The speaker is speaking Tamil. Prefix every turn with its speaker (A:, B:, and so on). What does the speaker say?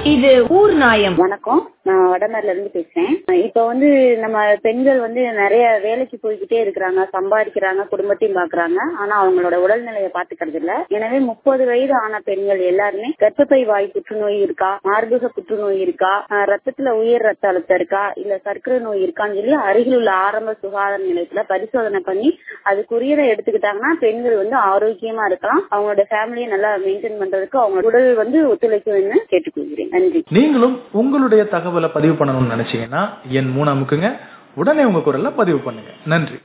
A: இது ஊர் நாயம்
B: வணக்கம் நான் வடமேர்ல இருந்து பேசுறேன் இப்ப வந்து நம்ம பெண்கள் வந்து நிறைய வேலைக்கு போய்கிட்டே இருக்கிறாங்க சம்பாதிக்கிறாங்க குடும்பத்தையும் பாக்குறாங்க ஆனா அவங்களோட உடல்நிலையை பாத்துக்கிறது இல்ல எனவே முப்பது வயது ஆன பெண்கள் எல்லாருமே கர்ப்பப்பை வாய் புற்றுநோய் இருக்கா மார்பக புற்றுநோய் இருக்கா அஹ் ரத்தத்துல உயர் ரத்த அழுத்தம் இருக்கா இல்ல சர்க்கரை நோய் இருக்கான்னு சொல்லி அருகில் உள்ள ஆரம்ப சுகாதார நிலையத்துல பரிசோதனை பண்ணி அதுக்குரியதை எடுத்துக்கிட்டாங்கன்னா பெண்கள் வந்து ஆரோக்கியமா இருக்கலாம் அவங்களோட ஃபேமிலியை நல்லா மெயின்டைன் பண்றதுக்கு அவங்க உடல் வந்து ஒத்துழைக்கும்னு கேட்டுக்கொள்கிறேன் நன்றி
C: நீங்களும் உங்களுடைய தகவலை பதிவு பண்ணணும்னு நினைச்சீங்கன்னா என் மூணு அமுக்குங்க உடனே உங்க குரல்ல பதிவு பண்ணுங்க நன்றி